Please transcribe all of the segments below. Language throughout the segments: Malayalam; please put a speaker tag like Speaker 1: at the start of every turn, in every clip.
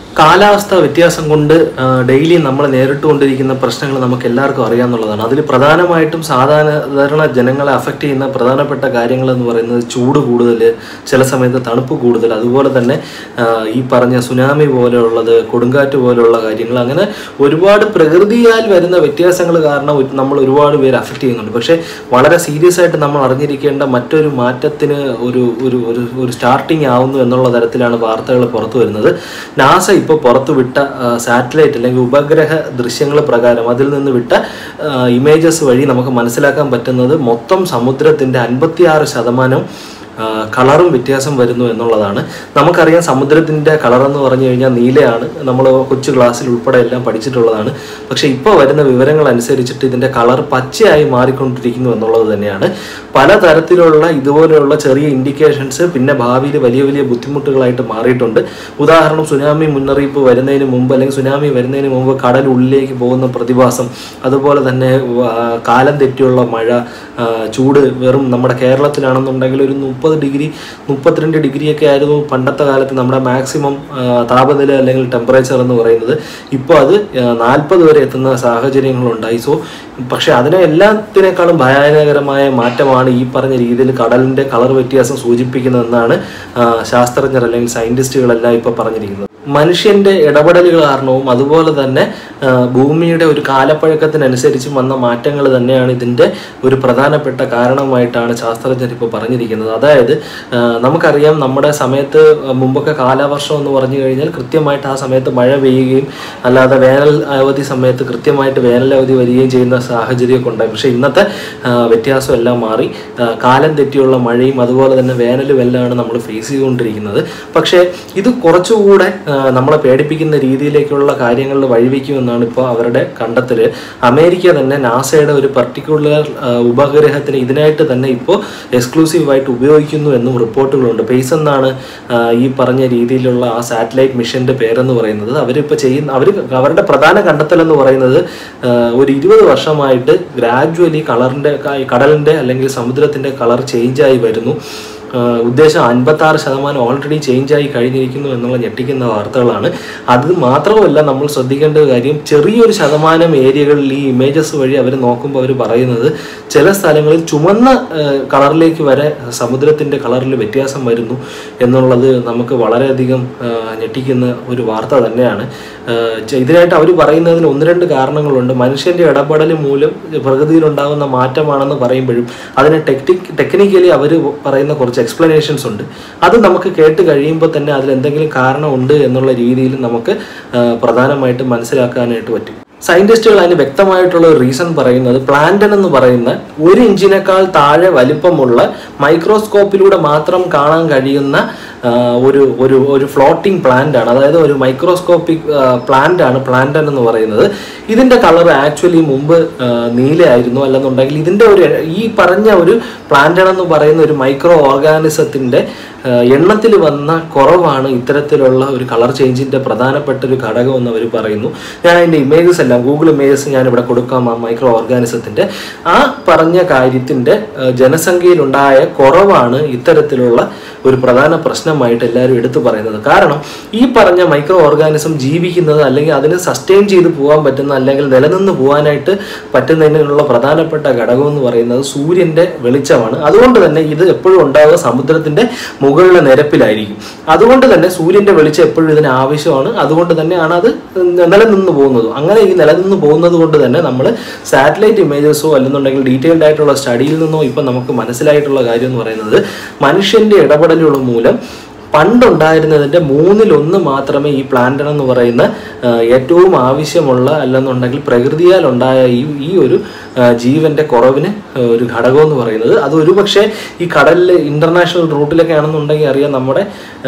Speaker 1: കാലാവസ്ഥ വ്യത്യാസം കൊണ്ട് ഡെയിലി നമ്മൾ നേരിട്ടുകൊണ്ടിരിക്കുന്ന പ്രശ്നങ്ങൾ നമുക്ക് എല്ലാവർക്കും അറിയാമെന്നുള്ളതാണ് അതിൽ പ്രധാനമായിട്ടും സാധാരണ ജനങ്ങളെ അഫക്റ്റ് ചെയ്യുന്ന പ്രധാനപ്പെട്ട കാര്യങ്ങൾ എന്ന് പറയുന്നത് ചൂട് കൂടുതൽ ചില സമയത്ത് തണുപ്പ് കൂടുതൽ അതുപോലെ തന്നെ ആ, ഈ പറഞ്ഞ സുനാമി പോലെയുള്ളത് കൊടുങ്കാറ്റ് പോലെയുള്ള കാര്യങ്ങൾ അങ്ങനെ ഒരുപാട് പ്രകൃതിയാൽ വരുന്ന വ്യത്യാസങ്ങൾ കാരണം ഒരു- നമ്മൾ ഒരുപാട് പേര് അഫക്റ്റ് ചെയ്യുന്നുണ്ട് പക്ഷേ വളരെ സീരിയസ് ആയിട്ട് നമ്മൾ അറിഞ്ഞിരിക്കേണ്ട മറ്റൊരു മാറ്റത്തിന് ഒരു ഒരു ഒരു ഒരു സ്റ്റാർട്ടിങ് ആവുന്നു എന്നുള്ള തരത്തിലാണ് വാർത്തകൾ പുറത്തു വരുന്നത് നാസ ഇപ്പോൾ പുറത്തു വിട്ട സാറ്റലൈറ്റ് അല്ലെങ്കിൽ ഉപഗ്രഹ ദൃശ്യങ്ങൾ പ്രകാരം അതിൽ നിന്ന് വിട്ട ഇമേജസ് വഴി നമുക്ക് മനസ്സിലാക്കാൻ പറ്റുന്നത് മൊത്തം സമുദ്രത്തിൻ്റെ അൻപത്തിയാറ് ശതമാനം ആ, കളറും വ്യത്യാസം വരുന്നു എന്നുള്ളതാണ് നമുക്കറിയാം സമുദ്രത്തിൻ്റെ കളർ എന്ന് പറഞ്ഞു കഴിഞ്ഞാൽ നീലയാണ് നമ്മൾ കൊച്ചു ക്ലാസ്സിൽ ഉൾപ്പെടെ എല്ലാം പഠിച്ചിട്ടുള്ളതാണ് പക്ഷേ ഇപ്പോൾ വരുന്ന വിവരങ്ങൾ അനുസരിച്ചിട്ട് ഇതിൻ്റെ കളർ പച്ചയായി മാറിക്കൊണ്ടിരിക്കുന്നു എന്നുള്ളത് തന്നെയാണ് പലതരത്തിലുള്ള ഇതുപോലെയുള്ള ചെറിയ ഇൻഡിക്കേഷൻസ് പിന്നെ ഭാവിയിൽ വലിയ വലിയ ബുദ്ധിമുട്ടുകളായിട്ട് മാറിയിട്ടുണ്ട് ഉദാഹരണം സുനാമി മുന്നറിയിപ്പ് വരുന്നതിന് മുമ്പ് അല്ലെങ്കിൽ സുനാമി വരുന്നതിന് മുമ്പ് കടൽ ഉള്ളിലേക്ക് പോകുന്ന പ്രതിഭാസം അതുപോലെ തന്നെ ആ, കാലം തെറ്റിയുള്ള മഴ ആ, ചൂട് വെറും നമ്മുടെ കേരളത്തിലാണെന്നുണ്ടെങ്കിൽ ഒരു മുപ്പത് ഡിഗ്രി മുപ്പത്തിരണ്ട് ഡിഗ്രിയൊക്കെ ആയിരുന്നു പണ്ടത്തെ കാലത്ത് നമ്മുടെ മാക്സിമം താപനില അല്ലെങ്കിൽ ടെമ്പറേച്ചർ എന്ന് പറയുന്നത് ഇപ്പോൾ അത് നാൽപ്പത് വരെ എത്തുന്ന സാഹചര്യങ്ങളുണ്ടായി സോ പക്ഷെ അതിനെ എല്ലാത്തിനേക്കാളും ഭയാനകരമായ മാറ്റമാണ് ഈ പറഞ്ഞ രീതിയിൽ കടലിന്റെ കളർ വ്യത്യാസം സൂചിപ്പിക്കുന്നതെന്നാണ് ആ, ശാസ്ത്രജ്ഞർ അല്ലെങ്കിൽ സയന്റിസ്റ്റുകളെല്ലാം ഇപ്പോൾ പറഞ്ഞിരിക്കുന്നത് മനുഷ്യന്റെ ഇടപെടലുകൾ കാരണവും അതുപോലെ തന്നെ ആ, ഭൂമിയുടെ ഒരു കാലപ്പഴക്കത്തിനനുസരിച്ച് വന്ന മാറ്റങ്ങൾ തന്നെയാണ് ഇതിന്റെ ഒരു പ്രധാനപ്പെട്ട കാരണമായിട്ടാണ് ശാസ്ത്രജ്ഞർ ഇപ്പോൾ പറഞ്ഞിരിക്കുന്നത് അതായത് ആ, നമുക്കറിയാം നമ്മുടെ സമയത്ത് മുമ്പൊക്കെ കാലവർഷം എന്ന് പറഞ്ഞു കഴിഞ്ഞാൽ കൃത്യമായിട്ട് ആ സമയത്ത് മഴ പെയ്യുകയും അല്ലാതെ വേനൽ അവധി സമയത്ത് കൃത്യമായിട്ട് വേനൽ അവധി വരികയും ചെയ്യുന്ന സാഹചര്യമൊക്കെ ഉണ്ടായി പക്ഷേ ഇന്നത്തെ ആ, വ്യത്യാസം എല്ലാം മാറി ആ, കാലം തെറ്റിയുള്ള മഴയും അതുപോലെ തന്നെ വേനലും എല്ലാമാണ് നമ്മൾ ഫേസ് ചെയ്തുകൊണ്ടിരിക്കുന്നത് പക്ഷേ ഇത് കുറച്ചുകൂടെ ആ, നമ്മളെ പേടിപ്പിക്കുന്ന രീതിയിലേക്കുള്ള കാര്യങ്ങളിൽ വഴിവെക്കുമെന്നാണ് ഇപ്പോൾ അവരുടെ കണ്ടെത്തൽ അമേരിക്ക തന്നെ നാസയുടെ ഒരു പർട്ടിക്കുലർ ഉപഗ്രഹത്തിന് ഇതിനായിട്ട് തന്നെ ഇപ്പോൾ എക്സ്ക്ലൂസീവായിട്ട് ഉപയോഗിക്കുന്നു എന്നും റിപ്പോർട്ടുകളുണ്ട് പേസ് എന്നാണ് ആ, ഈ പറഞ്ഞ രീതിയിലുള്ള ആ സാറ്റലൈറ്റ് മിഷന്റെ പേരെന്ന് പറയുന്നത് അവരിപ്പോൾ ചെയ്യുന്ന അവർ അവരുടെ പ്രധാന കണ്ടെത്തൽ എന്ന് പറയുന്നത് ആ, ഒരു ഇരുപത് വർഷമായിട്ട് ഗ്രാജുവലി കളറിന്റെ കടലിന്റെ അല്ലെങ്കിൽ സമുദ്രത്തിന്റെ കളർ ചേഞ്ച് ആയി വരുന്നു ആ, ഉദ്ദേശം അൻപത്തി ആറ് ശതമാനം ഓൾറെഡി ചേഞ്ച് ആയി കഴിഞ്ഞിരിക്കുന്നു എന്നുള്ള ഞെട്ടിക്കുന്ന വാർത്തകളാണ് അത് മാത്രമല്ല നമ്മൾ ശ്രദ്ധിക്കേണ്ട ഒരു കാര്യം ചെറിയൊരു ശതമാനം ഏരിയകളിൽ ഈ ഇമേജസ് വഴി അവർ നോക്കുമ്പോൾ അവർ പറയുന്നത് ചില സ്ഥലങ്ങളിൽ ചുമന്ന ആ, കളറിലേക്ക് വരെ സമുദ്രത്തിന്റെ കളറിൽ വ്യത്യാസം വരുന്നു എന്നുള്ളത് നമുക്ക് വളരെയധികം ആ, ഞെട്ടിക്കുന്ന ഒരു വാർത്ത തന്നെയാണ് ആ, ചെ- ഇതിനായിട്ട് അവർ പറയുന്നതിന് ഒന്ന് രണ്ട് കാരണങ്ങളുണ്ട് മനുഷ്യന്റെ ഇടപെടൽ മൂലം പ്രകൃതിയിലുണ്ടാകുന്ന മാറ്റമാണെന്ന് പറയുമ്പോഴും അതിനെ ടെക്നിക് ടെക്നിക്കലി അവർ പറയുന്ന കുറച്ച് എക്സ്പ്ലനേഷൻസ് ഉണ്ട് അത് നമുക്ക് കേട്ട് കഴിയുമ്പോൾ തന്നെ അതിൽ എന്തെങ്കിലും കാരണമുണ്ട് എന്നുള്ള രീതിയിൽ നമുക്ക് ആ, പ്രധാനമായിട്ടും മനസ്സിലാക്കാനായിട്ട് പറ്റും സയന്റിസ്റ്റുകൾ അതിന് വ്യക്തമായിട്ടുള്ള ഒരു റീസൺ പറയുന്നത് പ്ലാന്റൻ എന്ന് പറയുന്ന ഒരു ഇഞ്ചിനേക്കാൾ താഴെ വലിപ്പമുള്ള മൈക്രോസ്കോപ്പിലൂടെ മാത്രം കാണാൻ കഴിയുന്ന ആ, ഒരു ഒരു ഒരു ഫ്ലോട്ടിംഗ് പ്ലാന്റ് ആണ് അതായത് ഒരു മൈക്രോസ്കോപ്പിക് പ്ലാന്റ് ആണ് പ്ലാന്റൻ എന്ന് പറയുന്നത് ഇതിന്റെ കളർ ആക്ച്വലി മുമ്പ് ആ, നീലയായിരുന്നു അല്ലെന്നുണ്ടെങ്കിൽ ഇതിന്റെ ഒരു ഈ പറഞ്ഞ ഒരു പ്ലാന്റൺ എന്ന് പറയുന്ന ഒരു മൈക്രോ ഓർഗാനിസത്തിന്റെ എണ്ണത്തിൽ വന്ന കുറവാണ് ഇത്തരത്തിലുള്ള ഒരു കളർ ചേഞ്ചിന്റെ പ്രധാനപ്പെട്ട ഒരു ഘടകം എന്ന് അവർ പറയുന്നു ഞാൻ അതിന്റെ ഇമേജസ് എല്ലാം ഗൂഗിൾ ഇമേജസ് ഞാൻ ഇവിടെ കൊടുക്കാം ആ മൈക്രോ ഓർഗാനിസത്തിന്റെ ആ പറഞ്ഞ കാര്യത്തിന്റെ ആ, ജനസംഖ്യയിലുണ്ടായ കുറവാണ് ഇത്തരത്തിലുള്ള ഒരു പ്രധാന പ്രശ്നമായിട്ട് എല്ലാവരും എടുത്തു പറയുന്നത് കാരണം ഈ പറഞ്ഞ മൈക്രോ ഓർഗാനിസം ജീവിക്കുന്നത് അല്ലെങ്കിൽ അതിന് സസ്റ്റെയിൻ ചെയ്ത് പോകാൻ പറ്റുന്ന അല്ലെങ്കിൽ നിലനിന്ന് പോകാനായിട്ട് പറ്റുന്നതിനുള്ള പ്രധാനപ്പെട്ട ഘടകം എന്ന് പറയുന്നത് സൂര്യന്റെ വെളിച്ചമാണ് അതുകൊണ്ട് തന്നെ ഇത് എപ്പോഴും ഉണ്ടാവുക സമുദ്രത്തിന്റെ മുകളിലെ നിരപ്പിലായിരിക്കും അതുകൊണ്ട് തന്നെ സൂര്യന്റെ വെളിച്ചം എപ്പോഴും ഇതിന് ആവശ്യമാണ് അതുകൊണ്ട് തന്നെയാണ് അത് നിലനിന്ന് പോകുന്നത് അങ്ങനെ ഈ നിലനിന്ന് പോകുന്നത് കൊണ്ട് തന്നെ നമ്മൾ സാറ്റലൈറ്റ് ഇമേജസോ അല്ലെന്നുണ്ടെങ്കിൽ ഡീറ്റെയിൽഡ് ആയിട്ടുള്ള സ്റ്റഡിയിൽ നിന്നോ ഇപ്പം നമുക്ക് മനസ്സിലായിട്ടുള്ള കാര്യം എന്ന് പറയുന്നത് മനുഷ്യന്റെ ഇടപെടലുകൾ മൂലം പണ്ടുണ്ടായിരുന്നതിന്റെ മൂന്നിലൊന്ന് മാത്രമേ ഈ പ്ലാന്റൺ എന്ന് പറയുന്ന ആ, ഏറ്റവും ആവശ്യമുള്ള അല്ലെന്നുണ്ടെങ്കിൽ പ്രകൃതിയാൽ ഉണ്ടായ ഈ ഈ ഒരു ആ, ജീവന്റെ കുറവിന് ആ, ഒരു ഘടകം എന്ന് പറയുന്നത് അത് ഒരു പക്ഷേ ഈ കടലിൽ ഇന്റർനാഷണൽ റൂട്ടിലൊക്കെ ആണെന്നുണ്ടെങ്കിൽ അറിയാം നമ്മുടെ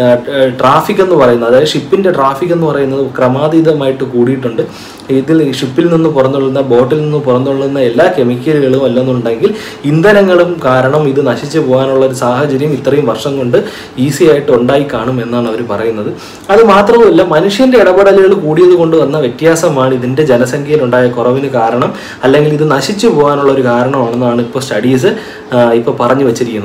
Speaker 1: ട്രാഫിക് എന്ന് പറയുന്നത് അതായത് ഷിപ്പിന്റെ ട്രാഫിക് എന്ന് പറയുന്നത് ക്രമാതീതമായിട്ട് കൂടിയിട്ടുണ്ട് ഇതിൽ ഷിപ്പിൽ നിന്ന് പുറന്തള്ളുന്ന ബോട്ടിൽ നിന്ന് പുറന്തള്ളുന്ന എല്ലാ കെമിക്കലുകളും അല്ലെന്നുണ്ടെങ്കിൽ ഇന്ധനങ്ങളും കാരണം ഇത് നശിച്ചു പോകാനുള്ള ഒരു സാഹചര്യം ഇത്രയും വർഷം കൊണ്ട് ഈസി ആയിട്ട് ഉണ്ടായി കാണും എന്നാണ് അവർ പറയുന്നത് അത് മാത്രവുമല്ല മനുഷ്യന്റെ ഇടപെടലുകൾ കൂടിയത് കൊണ്ട് വന്ന വ്യത്യാസമാണ് ഇതിന്റെ ജനസംഖ്യയിൽ ഉണ്ടായ കുറവിന് കാരണം അല്ലെങ്കിൽ ഇത് നശിച്ചു പോകാനുള്ള ഒരു കാരണമാണെന്നാണ് ഇപ്പോൾ സ്റ്റഡീസ് ഇപ്പോൾ പറഞ്ഞു വെച്ചിരിക്കുന്നത്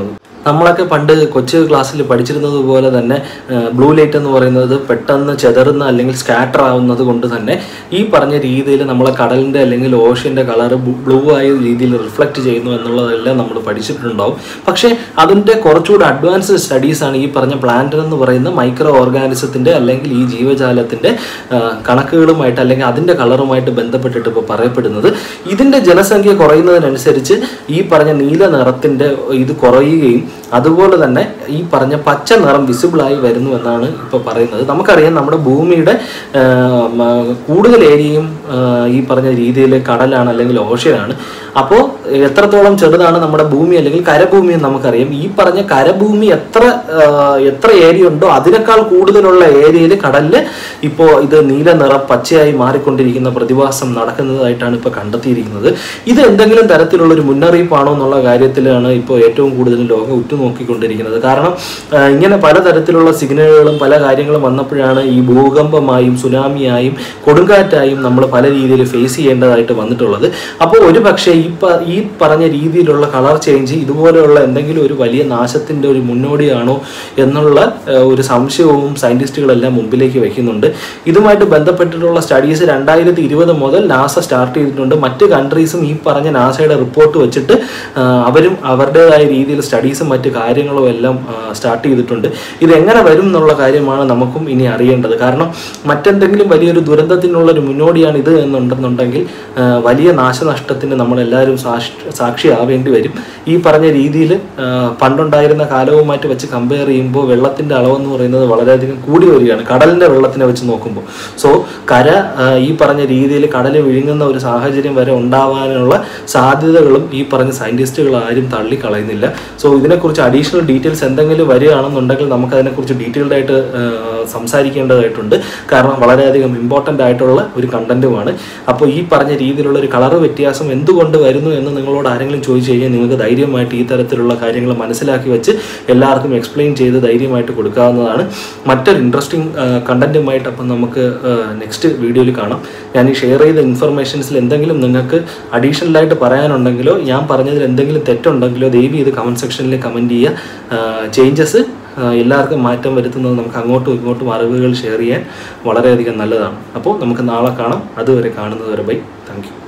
Speaker 1: നമ്മളൊക്കെ പണ്ട് കൊച്ചു ക്ലാസ്സിൽ പഠിച്ചിരുന്നത് പോലെ തന്നെ ബ്ലൂ ലൈറ്റ് എന്ന് പറയുന്നത് പെട്ടെന്ന് ചെതറുന്ന അല്ലെങ്കിൽ സ്കാറ്റർ ആവുന്നത് കൊണ്ട് തന്നെ ഈ പറഞ്ഞ രീതിയിൽ നമ്മളെ കടലിൻ്റെ അല്ലെങ്കിൽ ഓഷ്യൻ്റെ കളർ ബ്ലൂ ആയ രീതിയിൽ റിഫ്ലക്റ്റ് ചെയ്യുന്നു എന്നുള്ളതെല്ലാം നമ്മൾ പഠിച്ചിട്ടുണ്ടാവും പക്ഷേ അതിൻ്റെ കുറച്ചുകൂടി അഡ്വാൻസ്ഡ് സ്റ്റഡീസാണ് ഈ പറഞ്ഞ പ്ലാന്റ് എന്ന് പറയുന്ന മൈക്രോ ഓർഗാനിസത്തിൻ്റെ അല്ലെങ്കിൽ ഈ ജീവജാലത്തിൻ്റെ ആ, കണക്കുകളുമായിട്ട് അല്ലെങ്കിൽ അതിൻ്റെ കളറുമായിട്ട് ബന്ധപ്പെട്ടിട്ട് ഇപ്പോൾ പറയപ്പെടുന്നത് ഇതിൻ്റെ ജനസംഖ്യ കുറയുന്നതിനനുസരിച്ച് ഈ പറഞ്ഞ നീല നിറത്തിൻ്റെ ഇത് കുറയുകയും അതുപോലെ തന്നെ ഈ പറഞ്ഞ പച്ച നിറം വിസിബിളായി വരുന്നു എന്നാണ് ഇപ്പോൾ പറയുന്നത് നമുക്കറിയാം നമ്മുടെ ഭൂമിയുടെ ആ, മ, കൂടുതൽ ഏരിയയും ആ, ഈ പറഞ്ഞ രീതിയിൽ കടലാണ് അല്ലെങ്കിൽ ഓഷ്യനാണ് അപ്പോൾ എത്രത്തോളം ചെറുതാണ് നമ്മുടെ ഭൂമി അല്ലെങ്കിൽ കരഭൂമി എന്ന് നമുക്കറിയാം ഈ പറഞ്ഞ കരഭൂമി എത്ര ആ, എത്ര ഏരിയ ഉണ്ടോ അതിനേക്കാൾ കൂടുതലുള്ള ഏരിയയിൽ കടലിൽ ഇപ്പോൾ ഇത് നീല നിറം പച്ചയായി മാറിക്കൊണ്ടിരിക്കുന്ന പ്രതിഭാസം നടക്കുന്നതായിട്ടാണ് ഇപ്പോൾ കണ്ടെത്തിയിരിക്കുന്നത് ഇത് എന്തെങ്കിലും തരത്തിലുള്ള ഒരു മുന്നറിയിപ്പാണോ എന്നുള്ള കാര്യത്തിലാണ് ഇപ്പോൾ ഏറ്റവും കൂടുതൽ ലോകം ഉറ്റുനോക്കിക്കൊണ്ടിരിക്കുന്നത് കാരണം ആ, ഇങ്ങനെ പലതരത്തിലുള്ള സിഗ്നലുകളും പല കാര്യങ്ങളും വന്നപ്പോഴാണ് ഈ ഭൂകമ്പമായും സുനാമിയായും കൊടുങ്കാറ്റായും നമ്മൾ പല രീതിയിൽ ഫേസ് ചെയ്യേണ്ടതായിട്ട് വന്നിട്ടുള്ളത് അപ്പോൾ ഒരു പക്ഷേ ഈ പ- ഈ പറഞ്ഞ രീതിയിലുള്ള കളർ ചേഞ്ച് ഇതുപോലെയുള്ള എന്തെങ്കിലും ഒരു വലിയ നാശത്തിൻ്റെ ഒരു മുന്നോടിയാണോ എന്നുള്ള ആ, ഒരു സംശയവും സയൻറ്റിസ്റ്റുകളെല്ലാം മുമ്പിലേക്ക് വയ്ക്കുന്നുണ്ട് ഇതുമായിട്ട് ബന്ധപ്പെട്ടിട്ടുള്ള സ്റ്റഡീസ് രണ്ടായിരത്തി ഇരുപത് മുതൽ നാസ സ്റ്റാർട്ട് ചെയ്തിട്ടുണ്ട് മറ്റ് കൺട്രീസും ഈ പറഞ്ഞ നാസയുടെ റിപ്പോർട്ട് വെച്ചിട്ട് ആ, അവരും അവരുടേതായ രീതിയിൽ സ്റ്റഡീസും മറ്റ് കാര്യങ്ങളും എല്ലാം സ്റ്റാർട്ട് ചെയ്തിട്ടുണ്ട് ഇത് എങ്ങനെ വരും എന്നുള്ള കാര്യമാണ് നമുക്കും ഇനി അറിയേണ്ടത് കാരണം മറ്റെന്തെങ്കിലും വലിയൊരു ദുരന്തത്തിനുള്ള ഒരു മുന്നോടിയാണ് ഇത് എന്നുണ്ടെന്നുണ്ടെങ്കിൽ ആ, വലിയ നാശനഷ്ടത്തിന് നമ്മളെല്ലാവരും സാക്ഷി സാക്ഷിയാവേണ്ടി വരും ഈ പറഞ്ഞ രീതിയിൽ പണ്ടുണ്ടായിരുന്ന കാലവുമായിട്ട് വെച്ച് കമ്പയർ ചെയ്യുമ്പോൾ വെള്ളത്തിൻ്റെ അളവെന്ന് പറയുന്നത് വളരെയധികം കൂടി വരികയാണ് കടലിൻ്റെ വെള്ളത്തിനെ വെച്ച് നോക്കുമ്പോൾ സോ കര ആ, ഈ പറഞ്ഞ രീതിയിൽ കടൽ വിഴുങ്ങുന്ന ഒരു സാഹചര്യം വരെ ഉണ്ടാവാനുള്ള സാധ്യതകളും ഈ പറഞ്ഞ സയൻറ്റിസ്റ്റുകൾ ആരും തള്ളിക്കളയുന്നില്ല സോ ഇതിനെക്കുറിച്ച് അഡീഷണൽ ഡീറ്റെയിൽസ് എന്തെങ്കിലും വരികയാണെന്നുണ്ടെങ്കിൽ നമുക്ക് അതിനെക്കുറിച്ച് ഡീറ്റെയിൽഡ് ആയിട്ട് ആ, സംസാരിക്കേണ്ടതായിട്ടുണ്ട് കാരണം വളരെയധികം ഇമ്പോർട്ടൻ്റ് ആയിട്ടുള്ള ഒരു കണ്ടന്റുമാണ് അപ്പോൾ ഈ പറഞ്ഞ രീതിയിലുള്ള ഒരു കളർ വ്യത്യാസം എന്തുകൊണ്ട് വരുന്നു എന്ന് നിങ്ങളോട് ആരെങ്കിലും ചോദിച്ചു കഴിഞ്ഞാൽ നിങ്ങൾക്ക് ധൈര്യമായിട്ട് ഈ തരത്തിലുള്ള കാര്യങ്ങൾ മനസ്സിലാക്കി വെച്ച് എല്ലാവർക്കും എക്സ്പ്ലെയിൻ ചെയ്ത് ധൈര്യമായിട്ട് കൊടുക്കാവുന്നതാണ് മറ്റൊരു ഇൻട്രസ്റ്റിംഗ് കണ്ടന്റുമായിട്ട് അപ്പം നമുക്ക് നെക്സ്റ്റ് വീഡിയോയിൽ കാണാം ഞാൻ ഈ ഷെയർ ചെയ്ത ഇൻഫർമേഷൻസിൽ എന്തെങ്കിലും നിങ്ങൾക്ക് അഡീഷണലായിട്ട് പറയാനുണ്ടെങ്കിലോ ഞാൻ പറഞ്ഞതിൽ എന്തെങ്കിലും തെറ്റുണ്ടെങ്കിലോ ദയവ് ഇത് കമൻറ്റ് സെക്ഷനിൽ കമൻറ്റ് ചെയ്യുക ചേഞ്ചസ് എല്ലാവർക്കും മാറ്റം വരുത്തുന്നത് നമുക്ക് അങ്ങോട്ടും ഇങ്ങോട്ടും അറിവുകൾ ഷെയർ ചെയ്യാൻ വളരെയധികം നല്ലതാണ് അപ്പോൾ നമുക്ക് നാളെ കാണാം അതുവരെ കാണുന്നത് വരെ ബൈ താങ്ക് യു